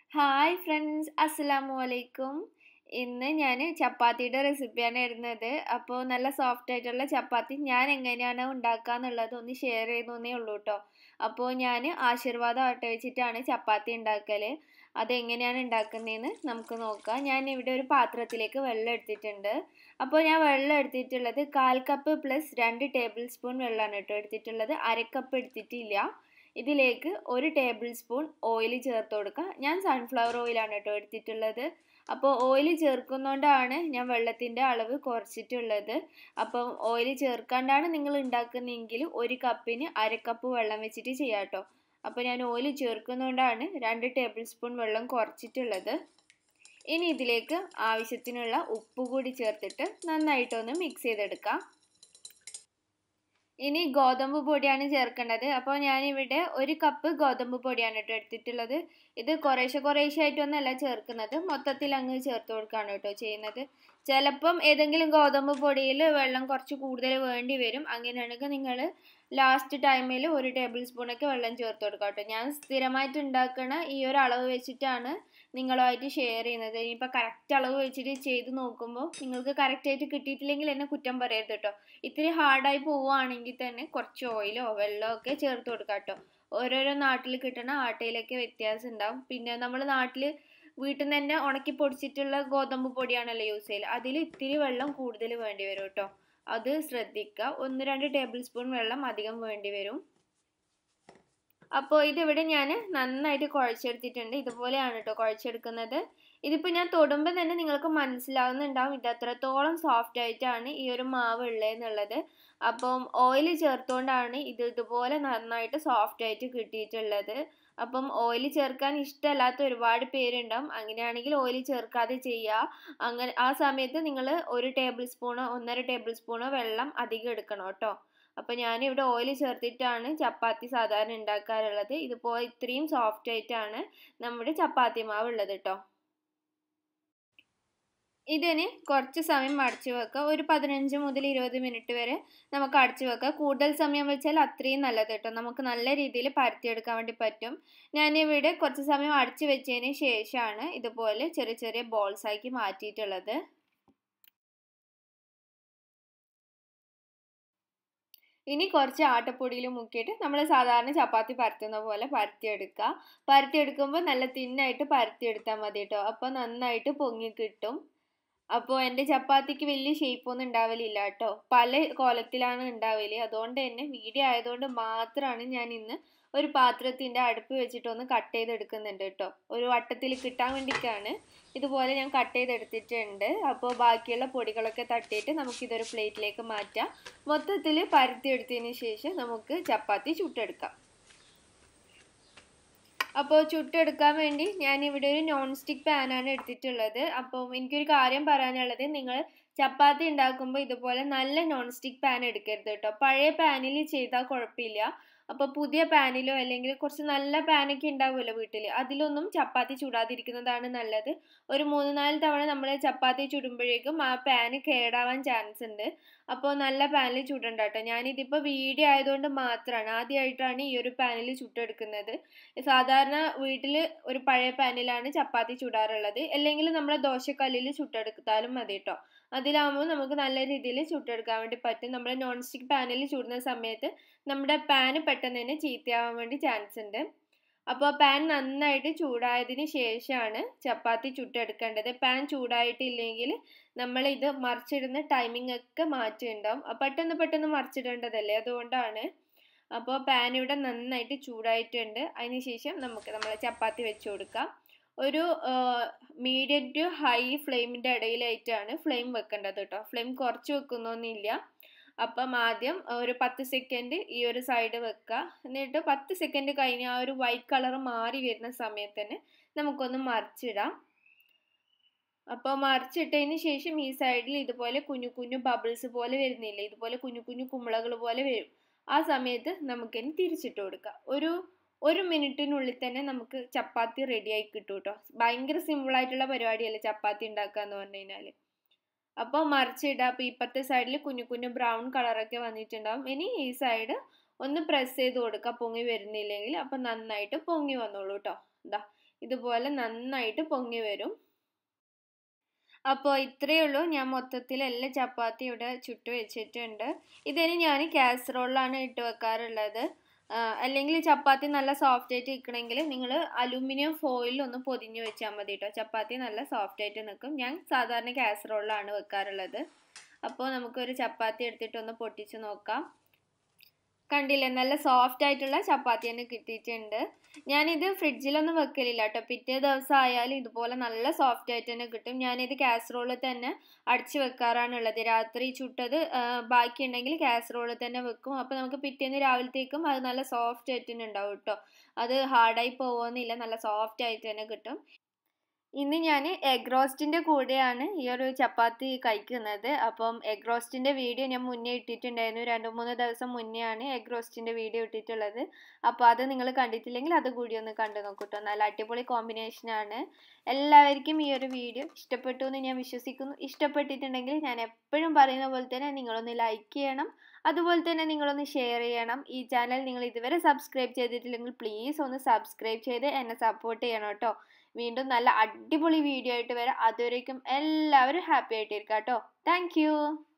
hi friends അസ്സലാമു അലൈക്കും ഇന്ന് ഞാൻ ചപ്പാത്തിയുടെ റെസിപ്പിയാണ് ഇടുന്നത് അപ്പോൾ നല്ല സോഫ്റ്റ് ആയിട്ടുള്ള ചപ്പാത്തി ഞാൻ എങ്ങനെയാണ് ഉണ്ടാക്കുക എന്നുള്ളത് ഒന്ന് ഷെയർ ചെയ്യുന്നേ ഉള്ളൂ കേട്ടോ അപ്പോൾ ഞാൻ ആശീർവാദം ആട്ട വെച്ചിട്ടാണ് ചപ്പാത്തി ഉണ്ടാക്കൽ അതെങ്ങനെയാണ് ഉണ്ടാക്കുന്നതെന്ന് നമുക്ക് നോക്കാം ഞാൻ ഇവിടെ ഒരു പാത്രത്തിലേക്ക് വെള്ളം എടുത്തിട്ടുണ്ട് അപ്പോൾ ഞാൻ വെള്ളം എടുത്തിട്ടുള്ളത് കാൽ കപ്പ് പ്ലസ് രണ്ട് ടേബിൾ സ്പൂൺ വെള്ളമാണ് കേട്ടോ എടുത്തിട്ടുള്ളത് അരക്കപ്പ് എടുത്തിട്ടില്ല ഇതിലേക്ക് ഒരു ടേബിൾ സ്പൂൺ ഓയിൽ ചേർത്ത് കൊടുക്കുക ഞാൻ സൺഫ്ലവർ ഓയിലാണ് കേട്ടോ എടുത്തിട്ടുള്ളത് അപ്പോൾ ഓയിൽ ചേർക്കുന്നതുകൊണ്ടാണ് ഞാൻ വെള്ളത്തിൻ്റെ അളവ് കുറച്ചിട്ടുള്ളത് അപ്പം ഓയിൽ ചേർക്കാണ്ടാണ് നിങ്ങൾ ഉണ്ടാക്കുന്നതെങ്കിൽ ഒരു കപ്പിന് അര കപ്പ് വെള്ളം വെച്ചിട്ട് ചെയ്യാം കേട്ടോ അപ്പോൾ ഞാൻ ഓയിൽ ചേർക്കുന്നതുകൊണ്ടാണ് രണ്ട് ടേബിൾ സ്പൂൺ വെള്ളം കുറച്ചിട്ടുള്ളത് ഇനി ഇതിലേക്ക് ആവശ്യത്തിനുള്ള ഉപ്പ് കൂടി ചേർത്തിട്ട് നന്നായിട്ടൊന്ന് മിക്സ് ചെയ്തെടുക്കാം ഇനി ഗോതമ്പ് പൊടിയാണ് ചേർക്കേണ്ടത് അപ്പോൾ ഞാനിവിടെ ഒരു കപ്പ് ഗോതമ്പ് പൊടിയാണ് കേട്ടോ എടുത്തിട്ടുള്ളത് ഇത് കുറേശ്ശെ കുറേശ്ശെ ആയിട്ടൊന്നല്ല ചേർക്കുന്നത് മൊത്തത്തിൽ അങ്ങ് ചേർത്ത് കൊടുക്കുകയാണ് കേട്ടോ ചെയ്യുന്നത് ചിലപ്പം ഏതെങ്കിലും ഗോതമ്പ് പൊടിയിൽ വെള്ളം കുറച്ച് കൂടുതൽ വേണ്ടി വരും അങ്ങനെയാണെങ്കിൽ നിങ്ങൾ ലാസ്റ്റ് ടൈമിൽ ഒരു ടേബിൾ സ്പൂണൊക്കെ വെള്ളം ചേർത്ത് കൊടുക്കുക കേട്ടോ ഞാൻ സ്ഥിരമായിട്ട് ഉണ്ടാക്കുന്ന ഈ ഒരു അളവ് വെച്ചിട്ടാണ് നിങ്ങളുമായിട്ട് ഷെയർ ചെയ്യുന്നത് ഇനിയിപ്പോൾ കറക്റ്റ് അളവ് വെച്ചിട്ട് ചെയ്ത് നോക്കുമ്പോൾ നിങ്ങൾക്ക് കറക്റ്റായിട്ട് കിട്ടിയിട്ടില്ലെങ്കിൽ എന്നെ കുറ്റം പറയരുത് കേട്ടോ ഇത്തിരി ഹാർഡായി പോവുകയാണെങ്കിൽ തന്നെ കുറച്ച് ഓയിലോ വെള്ളമോ ഒക്കെ ചേർത്ത് കൊടുക്കാം കേട്ടോ ഓരോരോ നാട്ടിൽ കിട്ടുന്ന ആട്ടയിലൊക്കെ വ്യത്യാസം ഉണ്ടാവും പിന്നെ നമ്മൾ നാട്ടിൽ വീട്ടിൽ നിന്ന് തന്നെ ഉണക്കി പൊടിച്ചിട്ടുള്ള ഗോതമ്പ് പൊടിയാണല്ലോ യൂസ് ചെയ്യൽ അതിൽ ഇത്തിരി വെള്ളം കൂടുതൽ വേണ്ടി വരും കേട്ടോ അത് ശ്രദ്ധിക്കുക ഒന്ന് രണ്ട് ടേബിൾ സ്പൂൺ വെള്ളം അധികം വേണ്ടി വരും അപ്പോൾ ഇതിവിടെ ഞാൻ നന്നായിട്ട് കുഴച്ചെടുത്തിട്ടുണ്ട് ഇതുപോലെയാണ് കേട്ടോ കുഴച്ചെടുക്കുന്നത് ഇതിപ്പോൾ ഞാൻ തൊടുമ്പോൾ തന്നെ നിങ്ങൾക്ക് മനസ്സിലാവുന്നുണ്ടാവും ഇത് അത്രത്തോളം സോഫ്റ്റ് ആയിട്ടാണ് ഈ ഒരു മാവ് ഉള്ളതെന്നുള്ളത് അപ്പം ഓയിൽ ചേർത്തുകൊണ്ടാണ് ഇത് ഇതുപോലെ നന്നായിട്ട് സോഫ്റ്റ് ആയിട്ട് കിട്ടിയിട്ടുള്ളത് അപ്പം ഓയിൽ ചേർക്കാൻ ഇഷ്ടമല്ലാത്ത ഒരുപാട് പേരുണ്ടാവും അങ്ങനെയാണെങ്കിൽ ഓയിൽ ചേർക്കാതെ ചെയ്യുക അങ്ങനെ ആ സമയത്ത് നിങ്ങൾ ഒരു ടേബിൾ സ്പൂണോ ഒന്നര ടേബിൾ സ്പൂണോ വെള്ളം അധികം എടുക്കണം കേട്ടോ അപ്പോൾ ഞാനിവിടെ ഓയിൽ ചേർത്തിട്ടാണ് ചപ്പാത്തി സാധാരണ ഉണ്ടാക്കാറുള്ളത് ഇതിപ്പോൾ ഇത്രയും സോഫ്റ്റ് ആയിട്ടാണ് നമ്മുടെ ചപ്പാത്തി മാവ് ഉള്ളത് കേട്ടോ ഇതിന് കുറച്ച് സമയം അടച്ചു വെക്കുക ഒരു പതിനഞ്ച് മുതൽ ഇരുപത് മിനിറ്റ് വരെ നമുക്ക് അടച്ചു വെക്കുക കൂടുതൽ സമയം വെച്ചാൽ അത്രയും നല്ലത് കേട്ടോ നമുക്ക് നല്ല രീതിയിൽ പരത്തിയെടുക്കാൻ വേണ്ടി പറ്റും ഞാനിവിടെ കുറച്ച് സമയം അടച്ചു വെച്ചതിന് ശേഷമാണ് ഇതുപോലെ ചെറിയ ചെറിയ ബോൾസ് ആക്കി മാറ്റിയിട്ടുള്ളത് ഇനി കുറച്ച് ആട്ടപ്പൊടിയിൽ മുക്കിയിട്ട് നമ്മൾ സാധാരണ ചപ്പാത്തി പരത്തുന്ന പോലെ പരത്തിയെടുക്കുക പരത്തിയെടുക്കുമ്പോൾ നല്ല തിന്നായിട്ട് പരത്തിയെടുത്താൽ മതി കേട്ടോ അപ്പോൾ നന്നായിട്ട് പൊങ്ങി കിട്ടും അപ്പോൾ എൻ്റെ ചപ്പാത്തിക്ക് വലിയ ഷേപ്പൊന്നും ഉണ്ടാവലില്ല കേട്ടോ പല കോലത്തിലാണ് ഉണ്ടാവല് അതുകൊണ്ട് തന്നെ വീഡിയോ ആയതുകൊണ്ട് മാത്രമാണ് ഞാൻ ഇന്ന് ഒരു പാത്രത്തിൻ്റെ അടുപ്പ് വെച്ചിട്ടൊന്ന് കട്ട് ചെയ്തെടുക്കുന്നുണ്ട് കേട്ടോ ഒരു വട്ടത്തിൽ കിട്ടാൻ വേണ്ടിയിട്ടാണ് ഇതുപോലെ ഞാൻ കട്ട് ചെയ്തെടുത്തിട്ടുണ്ട് അപ്പോൾ ബാക്കിയുള്ള പൊടികളൊക്കെ തട്ടിയിട്ട് നമുക്കിതൊരു പ്ലേറ്റിലേക്ക് മാറ്റാം മൊത്തത്തിൽ പരത്തിയെടുത്തതിന് ശേഷം നമുക്ക് ചപ്പാത്തി ചുട്ടെടുക്കാം അപ്പോൾ ചുട്ടെടുക്കാൻ വേണ്ടി ഞാനിവിടെ ഒരു നോൺ സ്റ്റിക്ക് പാനാണ് എടുത്തിട്ടുള്ളത് അപ്പോൾ എനിക്കൊരു കാര്യം പറയാനുള്ളത് നിങ്ങൾ ചപ്പാത്തി ഉണ്ടാക്കുമ്പോൾ ഇതുപോലെ നല്ല നോൺ സ്റ്റിക്ക് പാൻ എടുക്കരുത് കേട്ടോ പഴയ പാനിൽ ചെയ്താൽ കുഴപ്പമില്ല അപ്പോൾ പുതിയ പാനിലോ അല്ലെങ്കിൽ കുറച്ച് നല്ല പാനൊക്കെ ഉണ്ടാവുമല്ലോ വീട്ടിൽ അതിലൊന്നും ചപ്പാത്തി ചുടാതിരിക്കുന്നതാണ് നല്ലത് ഒരു മൂന്ന് നാല് തവണ നമ്മൾ ചപ്പാത്തി ചുടുമ്പോഴേക്കും ആ പാന് കേടാവാൻ ചാൻസ് ഉണ്ട് അപ്പോൾ നല്ല പാനിൽ ചുടണ്ട കേട്ടോ ഞാനിതിപ്പോൾ വീഡിയോ ആയതുകൊണ്ട് മാത്രമാണ് ആദ്യമായിട്ടാണ് ഈ ഒരു പാനിൽ ചുട്ടെടുക്കുന്നത് സാധാരണ വീട്ടിൽ ഒരു പഴയ പാനിലാണ് ചപ്പാത്തി ചുടാറുള്ളത് അല്ലെങ്കിൽ നമ്മൾ ദോശക്കല്ലിൽ ചുട്ടെടുത്താലും മതി കേട്ടോ അതിലാകുമ്പോൾ നമുക്ക് നല്ല രീതിയിൽ ചുട്ടെടുക്കാൻ വേണ്ടി പറ്റും നമ്മൾ നോൺ സ്റ്റിക്ക് പാനിൽ ചുടുന്ന സമയത്ത് നമ്മുടെ പാന് പെട്ടെന്ന് തന്നെ ചീത്തയാവാൻ വേണ്ടി ചാൻസ് ഉണ്ട് അപ്പോൾ പാൻ നന്നായിട്ട് ചൂടായതിന് ശേഷമാണ് ചപ്പാത്തി ചുട്ടെടുക്കേണ്ടത് പാൻ ചൂടായിട്ടില്ലെങ്കിൽ നമ്മൾ ഇത് മറിച്ചിടുന്ന ടൈമിംഗ് ഒക്കെ മാറ്റിണ്ടാവും പെട്ടെന്ന് പെട്ടെന്ന് മറിച്ചിടേണ്ടതല്ലേ അതുകൊണ്ടാണ് അപ്പോൾ പാൻ ഇവിടെ നന്നായിട്ട് ചൂടായിട്ടുണ്ട് അതിന് ശേഷം നമുക്ക് നമ്മൾ ചപ്പാത്തി വെച്ച് കൊടുക്കാം ഒരു മീഡിയം ടു ഹൈ ഫ്ലെയിമിൻ്റെ ഇടയിലായിട്ടാണ് ഫ്ലെയിം വെക്കേണ്ടത് കേട്ടോ ഫ്ലെയിം കുറച്ച് വെക്കുന്നൊന്നുമില്ല അപ്പം ആദ്യം ഒരു പത്ത് സെക്കൻഡ് ഈ ഒരു സൈഡ് വെക്കുക എന്നിട്ട് പത്ത് സെക്കൻഡ് കഴിഞ്ഞ് ആ ഒരു വൈറ്റ് കളർ മാറി വരുന്ന സമയത്ത് തന്നെ നമുക്കൊന്ന് മറിച്ചിടാം അപ്പോൾ മറിച്ചിട്ടതിന് ശേഷം ഈ സൈഡിൽ ഇതുപോലെ കുഞ്ഞു കുഞ്ഞു ബബിൾസ് പോലെ വരുന്നില്ല ഇതുപോലെ കുഞ്ഞു കുഞ്ഞു കുമ്പളകൾ പോലെ വരും ആ സമയത്ത് നമുക്കിനി തിരിച്ചിട്ട് കൊടുക്കാം ഒരു ഒരു മിനിറ്റിനുള്ളിൽ തന്നെ നമുക്ക് ചപ്പാത്തി റെഡിയായി കിട്ടും കേട്ടോ ഭയങ്കര സിമ്പിളായിട്ടുള്ള പരിപാടിയല്ലേ ചപ്പാത്തി ഉണ്ടാക്കുക എന്ന് പറഞ്ഞു കഴിഞ്ഞാൽ അപ്പോൾ മറിച്ചിടുക അപ്പോൾ ഇപ്പത്തെ സൈഡിൽ കുഞ്ഞു കുഞ്ഞു ബ്രൗൺ കളറൊക്കെ വന്നിട്ടുണ്ടാവും ഇനി ഈ സൈഡ് ഒന്ന് പ്രസ് ചെയ്ത് കൊടുക്കുക പൊങ്ങി വരുന്നില്ലെങ്കിൽ അപ്പം നന്നായിട്ട് പൊങ്ങി വന്നോളൂ കേട്ടോ എന്താ ഇതുപോലെ നന്നായിട്ട് പൊങ്ങി വരും അപ്പോൾ ഇത്രയേ ഉള്ളൂ ഞാൻ മൊത്തത്തിൽ എല്ലാ ചപ്പാത്തി ഇവിടെ ചുട്ട് വെച്ചിട്ടുണ്ട് ഇതിന് ഞാൻ കാസറോളിലാണ് ഇട്ട് വെക്കാറുള്ളത് അല്ലെങ്കിൽ ചപ്പാത്തി നല്ല സോഫ്റ്റ് ആയിട്ട് നിൽക്കണമെങ്കിൽ നിങ്ങൾ അലുമിനിയം ഫോയിലിൽ ഒന്ന് പൊതിഞ്ഞ് വെച്ചാൽ മതി കേട്ടോ ചപ്പാത്തി നല്ല സോഫ്റ്റ് ആയിട്ട് നിൽക്കും ഞാൻ സാധാരണ കാസറോളിലാണ് വെക്കാറുള്ളത് അപ്പോൾ നമുക്കൊരു ചപ്പാത്തി എടുത്തിട്ട് ഒന്ന് പൊട്ടിച്ച് നോക്കാം കണ്ടില്ലേ നല്ല സോഫ്റ്റ് ആയിട്ടുള്ള ചപ്പാത്തി തന്നെ കിട്ടിയിട്ടുണ്ട് ഞാനിത് ഫ്രിഡ്ജിലൊന്നും വെക്കലില്ല കേട്ടോ പിറ്റേ ദിവസം ആയാലും ഇതുപോലെ നല്ല സോഫ്റ്റ് ആയിട്ട് തന്നെ കിട്ടും ഞാനിത് കാസറോളിൽ തന്നെ അടച്ച് വെക്കാറാണുള്ളത് രാത്രി ചുട്ടത് ബാക്കി ഉണ്ടെങ്കിൽ കാസറോളിൽ തന്നെ വെക്കും അപ്പോൾ നമുക്ക് പിറ്റേന്ന് രാവിലത്തേക്കും അത് നല്ല സോഫ്റ്റ് ആയിട്ട് തന്നെ ഉണ്ടാവും കേട്ടോ അത് ഹാർഡായി പോകുന്നില്ല നല്ല സോഫ്റ്റ് ആയിട്ട് തന്നെ കിട്ടും ഇന്ന് ഞാൻ എഗ് റോസ്റ്റിൻ്റെ കൂടെയാണ് ഈ ഒരു ചപ്പാത്തി കഴിക്കുന്നത് അപ്പം എഗ് റോസ്റ്റിൻ്റെ വീഡിയോ ഞാൻ മുന്നേ ഇട്ടിട്ടുണ്ടായിരുന്നു രണ്ട് മൂന്ന് ദിവസം മുന്നേ ആണ് എഗ് റോസ്റ്റിൻ്റെ വീഡിയോ ഇട്ടിട്ടുള്ളത് അപ്പോൾ അത് നിങ്ങൾ കണ്ടിട്ടില്ലെങ്കിൽ അത് കൂടി ഒന്ന് കണ്ടു നോക്കൂട്ടോ നല്ല അടിപൊളി കോമ്പിനേഷനാണ് എല്ലാവർക്കും ഈ ഒരു വീഡിയോ ഇഷ്ടപ്പെട്ടു എന്ന് ഞാൻ വിശ്വസിക്കുന്നു ഇഷ്ടപ്പെട്ടിട്ടുണ്ടെങ്കിൽ ഞാൻ എപ്പോഴും പറയുന്ന പോലെ തന്നെ നിങ്ങളൊന്ന് ലൈക്ക് ചെയ്യണം അതുപോലെ തന്നെ നിങ്ങളൊന്ന് ഷെയർ ചെയ്യണം ഈ ചാനൽ നിങ്ങൾ ഇതുവരെ സബ്സ്ക്രൈബ് ചെയ്തിട്ടില്ലെങ്കിൽ പ്ലീസ് ഒന്ന് സബ്സ്ക്രൈബ് ചെയ്ത് എന്നെ സപ്പോർട്ട് ചെയ്യണം കേട്ടോ വീണ്ടും നല്ല അടിപൊളി വീഡിയോ ആയിട്ട് വരാം അതുവരേക്കും എല്ലാവരും ഹാപ്പി ആയിട്ടിരിക്കാം കേട്ടോ താങ്ക്